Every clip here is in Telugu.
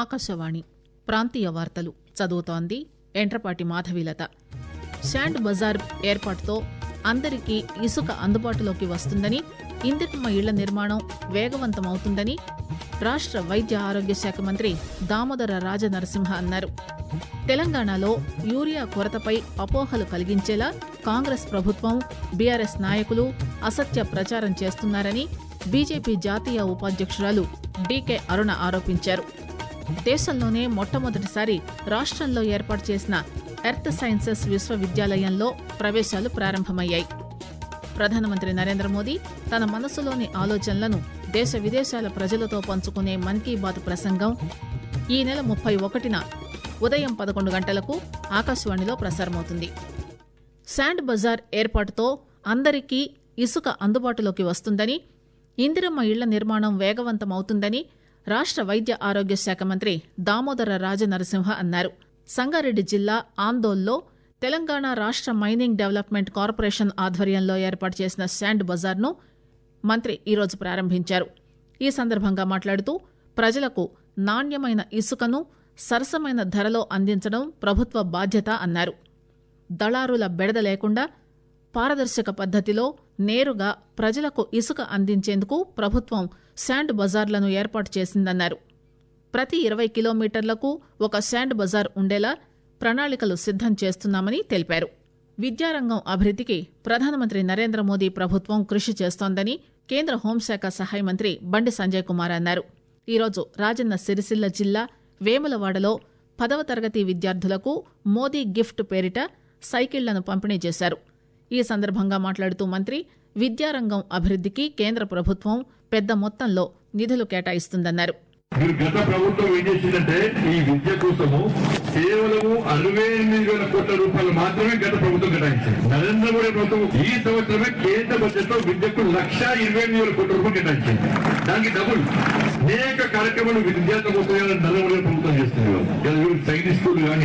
ఆకాశవాణి ప్రాంతీయ వార్తలు చదువుతోంది ఎంట్రపాటి మాధవీలత శాండ్ బజార్ ఏర్పాటుతో అందరికీ ఇసుక అందుబాటులోకి వస్తుందని ఇందిరమ్మ ఇళ్ల నిర్మాణం వేగవంతమవుతుందని రాష్ట్ర వైద్య ఆరోగ్య శాఖ మంత్రి దామోదర రాజనరసింహ అన్నారు తెలంగాణలో యూరియా కొరతపై అపోహలు కలిగించేలా కాంగ్రెస్ ప్రభుత్వం బీఆర్ఎస్ నాయకులు అసత్య ప్రచారం చేస్తున్నారని బీజేపీ జాతీయ ఉపాధ్యక్షురాలు డీకే అరుణ ఆరోపించారు దేశంలోనే మొట్టమొదటిసారి రాష్ట్రంలో ఏర్పాటు చేసిన ఎర్త్ సైన్సెస్ విశ్వవిద్యాలయంలో ప్రవేశాలు ప్రారంభమయ్యాయి ప్రధానమంత్రి నరేంద్ర మోదీ తన మనసులోని ఆలోచనలను దేశ విదేశాల ప్రజలతో పంచుకునే మన్ కీ బాత్ ప్రసంగం ఈ నెల ముప్పై ఒకటిన ఉదయం పదకొండు గంటలకు ఆకాశవాణిలో ప్రసారమవుతుంది శాండ్ బజార్ ఏర్పాటుతో అందరికీ ఇసుక అందుబాటులోకి వస్తుందని ఇందిరమ్మ ఇళ్ల నిర్మాణం వేగవంతమవుతుందని రాష్ట్ర వైద్య ఆరోగ్య శాఖ మంత్రి దామోదర రాజనరసింహ అన్నారు సంగారెడ్డి జిల్లా ఆందోల్లో తెలంగాణ రాష్ట్ర మైనింగ్ డెవలప్మెంట్ కార్పొరేషన్ ఆధ్వర్యంలో ఏర్పాటు చేసిన శాండ్ బజార్ను మంత్రి ఈరోజు ప్రారంభించారు ఈ సందర్భంగా మాట్లాడుతూ ప్రజలకు నాణ్యమైన ఇసుకను సరసమైన ధరలో అందించడం ప్రభుత్వ బాధ్యత అన్నారు దళారుల బెడద లేకుండా పారదర్శక పద్దతిలో నేరుగా ప్రజలకు ఇసుక అందించేందుకు ప్రభుత్వం శాండ్ బజార్లను ఏర్పాటు చేసిందన్నారు ప్రతి ఇరవై కిలోమీటర్లకు ఒక శాండ్ బజార్ ఉండేలా ప్రణాళికలు సిద్దం చేస్తున్నామని తెలిపారు విద్యారంగం అభివృద్ధికి ప్రధానమంత్రి నరేంద్ర మోదీ ప్రభుత్వం కృషి చేస్తోందని కేంద్ర హోంశాఖ సహాయ మంత్రి బండి సంజయ్ కుమార్ అన్నారు ఈరోజు రాజన్న సిరిసిల్ల జిల్లా వేములవాడలో పదవ తరగతి విద్యార్థులకు మోదీ గిఫ్ట్ పేరిట సైకిళ్లను పంపిణీ చేశారు ఈ సందర్భంగా మాట్లాడుతూ మంత్రి విద్యారంగం అభివృద్ధికి కేంద్ర ప్రభుత్వం పెద్ద మొత్తంలో నిధులు కేటాయిస్తుందన్నారు మీరు గత ప్రభుత్వం ఏం చేసిందంటే ఈ విద్య కోసము కేవలము అరవై ఎనిమిది వేల కోట్ల రూపాయలు మాత్రమే గత ప్రభుత్వం కేటాయించింది నరేంద్ర మోడీ ప్రభుత్వం ఈ సంవత్సరమే కేంద్ర బడ్జెట్ లో విద్యకు లక్ష ఇరవై ఎనిమిది వేల కోట్ల రూపాయలు కేటాయించింది దానికి డబుల్ అనేక కార్యక్రమాలు విద్యార్థుల కోసం నరేంద్ర మోడీ ప్రభుత్వం చేస్తుంది ఇవాళ సైనికులు కానీ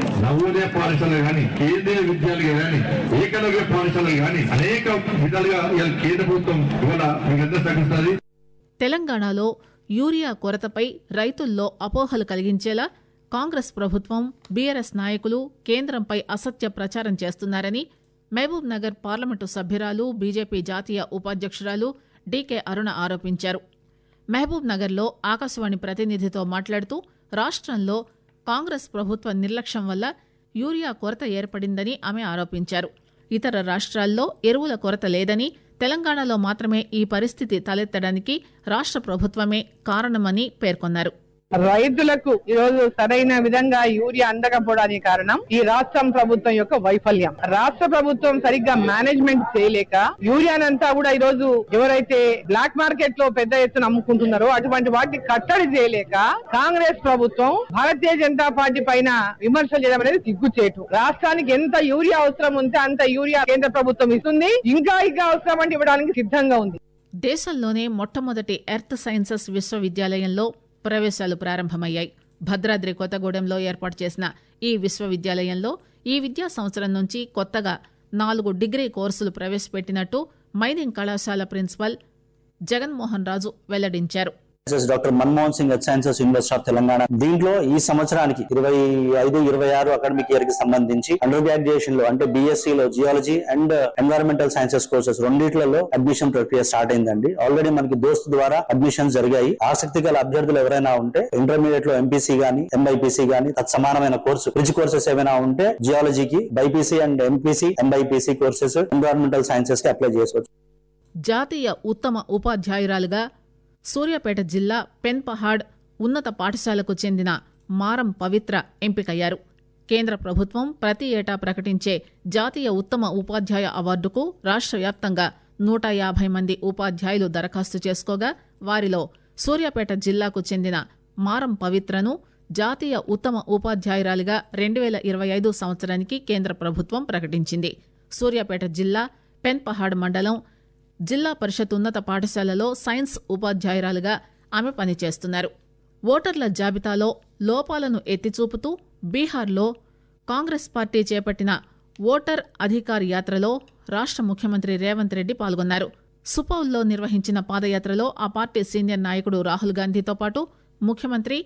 నవోదయ పాఠశాలలు కానీ కేంద్రీయ విద్యాలయాలు కానీ ఏకలవ్య పాఠశాలలు కానీ అనేక విధాలుగా ఇవాళ కేంద్ర ప్రభుత్వం ఇవాళ మీకు ఎంత సహకరిస్తుంది తెలంగాణలో యూరియా కొరతపై రైతుల్లో అపోహలు కలిగించేలా కాంగ్రెస్ ప్రభుత్వం బీఆర్ఎస్ నాయకులు కేంద్రంపై అసత్య ప్రచారం చేస్తున్నారని మహబూబ్ నగర్ పార్లమెంటు సభ్యురాలు బీజేపీ జాతీయ ఉపాధ్యక్షురాలు డీకే అరుణ ఆరోపించారు మహబూబ్ నగర్లో ఆకాశవాణి ప్రతినిధితో మాట్లాడుతూ రాష్ట్రంలో కాంగ్రెస్ ప్రభుత్వ నిర్లక్ష్యం వల్ల యూరియా కొరత ఏర్పడిందని ఆమె ఆరోపించారు ఇతర రాష్ట్రాల్లో ఎరువుల కొరత లేదని తెలంగాణలో మాత్రమే ఈ పరిస్థితి తలెత్తడానికి రాష్ట్ర ప్రభుత్వమే కారణమని పేర్కొన్నారు రైతులకు ఈ రోజు సరైన విధంగా యూరియా అందకపోవడానికి కారణం ఈ రాష్ట్రం ప్రభుత్వం యొక్క వైఫల్యం రాష్ట్ర ప్రభుత్వం సరిగ్గా మేనేజ్మెంట్ చేయలేక యూరియానంతా కూడా ఈ రోజు ఎవరైతే బ్లాక్ మార్కెట్ లో పెద్ద ఎత్తున అమ్ముకుంటున్నారో అటువంటి వాటిని కట్టడి చేయలేక కాంగ్రెస్ ప్రభుత్వం భారతీయ జనతా పార్టీ పైన విమర్శలు చేయడం అనేది సిగ్గుచేటు రాష్ట్రానికి ఎంత యూరియా అవసరం ఉంటే అంత యూరియా కేంద్ర ప్రభుత్వం ఇస్తుంది ఇంకా ఇంకా అవసరం అంటే ఇవ్వడానికి సిద్ధంగా ఉంది దేశంలోనే మొట్టమొదటి ఎర్త్ సైన్సెస్ విశ్వవిద్యాలయంలో ప్రవేశాలు ప్రారంభమయ్యాయి భద్రాద్రి కొత్తగూడెంలో ఏర్పాటు చేసిన ఈ విశ్వవిద్యాలయంలో ఈ విద్యా సంవత్సరం నుంచి కొత్తగా నాలుగు డిగ్రీ కోర్సులు ప్రవేశపెట్టినట్టు మైనింగ్ కళాశాల ప్రిన్సిపల్ జగన్మోహన్ రాజు వెల్లడించారు doctor Manmohan Singh H sciences university of Telangana దీంట్లో ఈ సంవత్సరానికి ఇరవై ఐదు ఇరవై ఆరు అకాడమిక్ ఇయర్ కి సంబంధించి అండర్ గ్రాడ్యుయేషన్ లో అంటే బీఎస్సీ లో geology and environmental sciences courses రెండిట్లలో అడ్మిషన్ ప్రక్రియ స్టార్ట్ అయిందండి ఆల్రెడీ మనకి దోస్త్ ద్వారా అడ్మిషన్ జరిగాయి ఆసక్తి గల అభ్యర్థులు ఎవరైనా ఉంటే ఇంటర్మీడియట్ లో ఎంపీసీ గానీ ఎంఐపీసీ గానీ తత్సమానమైన కోర్సు బ్రిడ్జ్ కోర్సెస్ ఏమైనా ఉంటే జియాలజీకి BiPC and MPC MIPC courses environmental sciences కి అప్లై చేసుకోవచ్చు జాతీయ ఉత్తమ ఉపాధ్యాయురాలుగా సూర్యాపేట జిల్లా పెన్పహాడ్ ఉన్నత పాఠశాలకు చెందిన మారం పవిత్ర ఎంపికయ్యారు కేంద్ర ప్రభుత్వం ప్రతి ఏటా ప్రకటించే జాతీయ ఉత్తమ ఉపాధ్యాయ అవార్డుకు రాష్ట్ర వ్యాప్తంగా నూట యాభై మంది ఉపాధ్యాయులు దరఖాస్తు చేసుకోగా వారిలో సూర్యాపేట జిల్లాకు చెందిన మారం పవిత్రను జాతీయ ఉత్తమ ఉపాధ్యాయురాలిగా రెండు వేల ఇరవై ఐదు సంవత్సరానికి కేంద్ర ప్రభుత్వం ప్రకటించింది సూర్యాపేట జిల్లా పెన్పహాడ్ మండలం జిల్లా పరిషత్ ఉన్నత పాఠశాలలో సైన్స్ ఉపాధ్యాయురాలుగా ఆమె పనిచేస్తున్నారు ఓటర్ల జాబితాలో లోపాలను ఎత్తిచూపుతూ బీహార్లో కాంగ్రెస్ పార్టీ చేపట్టిన ఓటర్ అధికార్ యాత్రలో రాష్ట ముఖ్యమంత్రి రేవంత్ రెడ్డి పాల్గొన్నారు సుపౌల్లో నిర్వహించిన పాదయాత్రలో ఆ పార్టీ సీనియర్ నాయకుడు రాహుల్ గాంధీతో పాటు ముఖ్యమంత్రి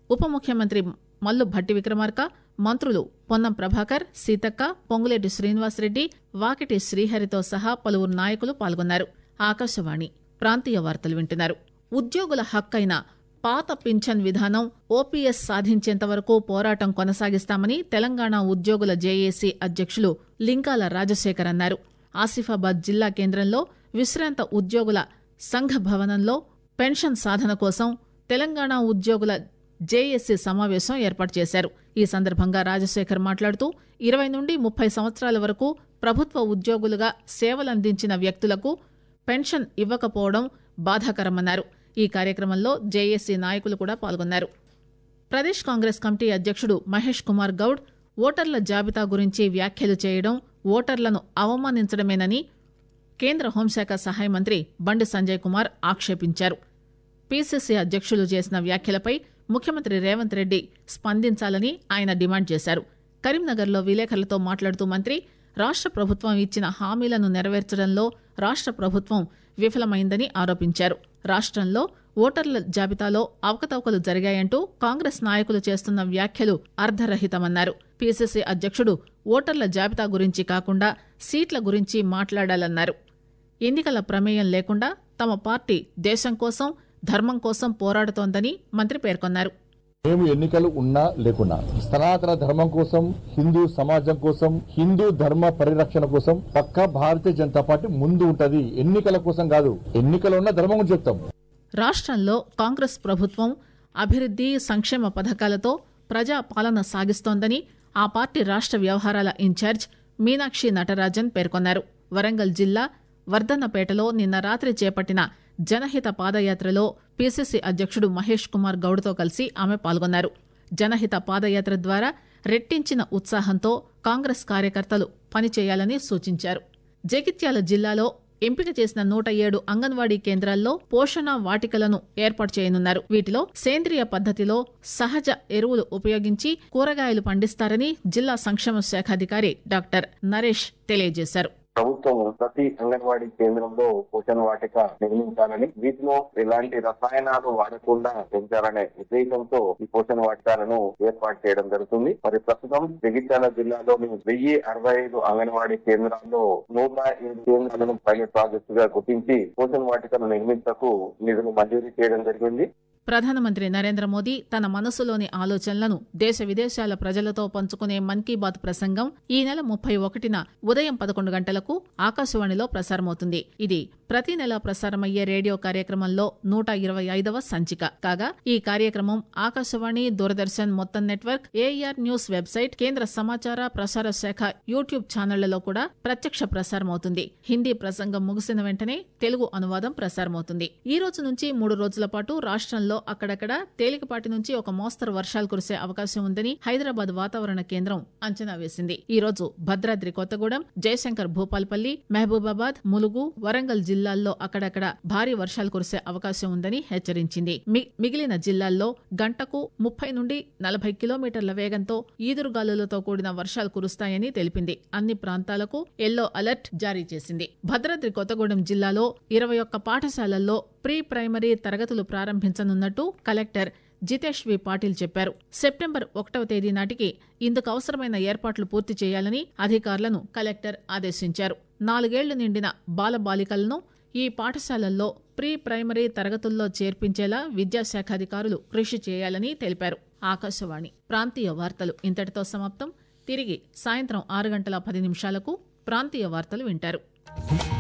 ఉప ముఖ్యమంత్రి మల్లు భట్టి విక్రమార్క మంత్రులు పొన్నం ప్రభాకర్ సీతక్క పొంగులేటి శ్రీనివాసరెడ్డి వాకిటి శ్రీహరితో సహా పలువురు నాయకులు పాల్గొన్నారు ఆకాశవాణి ప్రాంతీయ వార్తలు వింటున్నారు ఉద్యోగుల హక్కైన పాత పింఛన్ విధానం ఓపీఎస్ సాధించేంత వరకు పోరాటం కొనసాగిస్తామని తెలంగాణ ఉద్యోగుల జేఏసీ అధ్యక్షులు లింకాల రాజశేఖర్ అన్నారు ఆసిఫాబాద్ జిల్లా కేంద్రంలో విశ్రాంత ఉద్యోగుల సంఘ భవనంలో పెన్షన్ సాధన కోసం తెలంగాణ ఉద్యోగుల జేఏసీ సమావేశం ఏర్పాటు చేశారు ఈ సందర్భంగా రాజశేఖర్ మాట్లాడుతూ ఇరవై నుండి ముప్పై సంవత్సరాల వరకు ప్రభుత్వ ఉద్యోగులుగా సేవలందించిన వ్యక్తులకు పెన్షన్ ఇవ్వకపోవడం బాధాకరమన్నారు ఈ కార్యక్రమంలో జేఏసీ నాయకులు కూడా పాల్గొన్నారు ప్రదేశ్ కాంగ్రెస్ కమిటీ అధ్యక్షుడు మహేష్ కుమార్ గౌడ్ ఓటర్ల జాబితా గురించి వ్యాఖ్యలు చేయడం ఓటర్లను అవమానించడమేనని కేంద్ర హోంశాఖ సహాయ మంత్రి బండి సంజయ్ కుమార్ ఆక్షేపించారు పీసీసీ అధ్యక్షులు చేసిన వ్యాఖ్యలపై ముఖ్యమంత్రి రేవంత్ రెడ్డి స్పందించాలని ఆయన డిమాండ్ చేశారు కరీంనగర్లో విలేకరులతో మాట్లాడుతూ మంత్రి రాష్ట ప్రభుత్వం ఇచ్చిన హామీలను నెరవేర్చడంలో రాష్ట ప్రభుత్వం విఫలమైందని ఆరోపించారు రాష్ట్రంలో ఓటర్ల జాబితాలో అవకతవకలు జరిగాయంటూ కాంగ్రెస్ నాయకులు చేస్తున్న వ్యాఖ్యలు అర్ధరహితమన్నారు పీసీసీ అధ్యక్షుడు ఓటర్ల జాబితా గురించి కాకుండా సీట్ల గురించి మాట్లాడాలన్నారు ఎన్నికల ప్రమేయం లేకుండా తమ పార్టీ దేశం కోసం ధర్మం కోసం పోరాడుతోందని మంత్రి పేర్కొన్నారు మేము ఎన్నికలు ఉన్నా లేకున్నా సనాతన ధర్మం కోసం హిందూ సమాజం కోసం హిందూ ధర్మ పరిరక్షణ కోసం పక్కా భారతీయ జనతా పార్టీ ముందు ఉంటది ఎన్నికల కోసం కాదు ఎన్నికలు ఉన్న ధర్మం గురించి చెప్తాం రాష్ట్రంలో కాంగ్రెస్ ప్రభుత్వం అభివృద్ది సంక్షేమ పథకాలతో ప్రజా పాలన సాగిస్తోందని ఆ పార్టీ రాష్ట్ర వ్యవహారాల ఇన్ఛార్జ్ మీనాక్షి నటరాజన్ పేర్కొన్నారు వరంగల్ జిల్లా వర్ధన్నపేటలో నిన్న రాత్రి చేపట్టిన జనహిత పాదయాత్రలో పీసీసీ అధ్యక్షుడు మహేష్ కుమార్ గౌడ్తో కలిసి ఆమె పాల్గొన్నారు జనహిత పాదయాత్ర ద్వారా రెట్టించిన ఉత్సాహంతో కాంగ్రెస్ కార్యకర్తలు పనిచేయాలని సూచించారు జగిత్యాల జిల్లాలో ఎంపిక చేసిన నూట ఏడు అంగన్వాడీ కేంద్రాల్లో పోషణ వాటికలను ఏర్పాటు చేయనున్నారు వీటిలో సేంద్రియ పద్ధతిలో సహజ ఎరువులు ఉపయోగించి కూరగాయలు పండిస్తారని జిల్లా సంక్షేమ శాఖ అధికారి డాక్టర్ నరేష్ తెలియజేశారు ప్రభుత్వం ప్రతి అంగన్వాడీ కేంద్రంలో పోషణ వాటిక నిర్మించాలని వీటిలో ఎలాంటి రసాయనాలు వాడకుండా పెంచాలనే ఉద్దేశంతో ఈ పోషణ వాటికలను ఏర్పాటు చేయడం జరుగుతుంది మరి ప్రస్తుతం జగిత్యాల జిల్లాలోని వెయ్యి అరవై ఐదు అంగన్వాడీ కేంద్రాల్లో నూట ఏడు కేంద్రాలను పైలట్ ప్రాజెక్టు గా గుర్తించి పోషణ వాటికను నిర్మించకు నిధులు మంజూరు చేయడం జరిగింది ప్రధానమంత్రి నరేంద్ర మోదీ తన మనసులోని ఆలోచనలను దేశ విదేశాల ప్రజలతో పంచుకునే మన్ కీ బాత్ ప్రసంగం ఈ నెల ముప్పై ఒకటిన ఉదయం పదకొండు గంటలకు ఆకాశవాణిలో ప్రసారమవుతుంది ఇది ప్రతి నెల ప్రసారమయ్యే రేడియో కార్యక్రమంలో నూట ఇరవై ఐదవ సంచిక కాగా ఈ కార్యక్రమం ఆకాశవాణి దూరదర్శన్ మొత్తం నెట్వర్క్ ఏఆర్ న్యూస్ వెబ్సైట్ కేంద్ర సమాచార ప్రసార శాఖ యూట్యూబ్ ఛానళ్లలో కూడా ప్రత్యక్ష ప్రసారమవుతుంది హిందీ ప్రసంగం ముగిసిన వెంటనే తెలుగు అనువాదం ప్రసారమవుతుంది ఈ రోజు నుంచి మూడు రోజుల పాటు రాష్ట్రంలో అక్కడక్కడ తేలికపాటి నుంచి ఒక మోస్తరు వర్షాలు కురిసే అవకాశం ఉందని హైదరాబాద్ వాతావరణ కేంద్రం అంచనా వేసింది ఈ రోజు భద్రాద్రి కొత్తగూడెం జయశంకర్ భూపాల్పల్లి మహబూబాబాద్ ములుగు వరంగల్ జిల్లాల్లో అక్కడక్కడ భారీ వర్షాలు కురిసే అవకాశం ఉందని హెచ్చరించింది మి- మిగిలిన జిల్లాల్లో గంటకు ముప్పై నుండి నలభై కిలోమీటర్ల వేగంతో ఈదురుగాలులతో కూడిన వర్షాలు కురుస్తాయని తెలిపింది అన్ని ప్రాంతాలకు ఎల్లో అలర్ట్ జారీ చేసింది భద్రాద్రి కొత్తగూడెం జిల్లాలో ఇరవై ఒక్క పాఠశాలల్లో ప్రీ ప్రైమరీ తరగతులు ప్రారంభించనున్నట్టు కలెక్టర్ జితేష్ వి పాటిల్ చెప్పారు సెప్టెంబర్ ఒకటవ తేదీ నాటికి ఇందుకు అవసరమైన ఏర్పాట్లు పూర్తి చేయాలని అధికారులను కలెక్టర్ ఆదేశించారు నాలుగేళ్లు నిండిన బాలబాలికలను ఈ పాఠశాలల్లో ప్రీ ప్రైమరీ తరగతుల్లో చేర్పించేలా విద్యాశాఖ అధికారులు కృషి చేయాలని తెలిపారు ఆకాశవాణి ప్రాంతీయ వార్తలు ఇంతటితో సమాప్తం తిరిగి సాయంత్రం ఆరు గంటల పది నిమిషాలకు ప్రాంతీయ వార్తలు వింటారు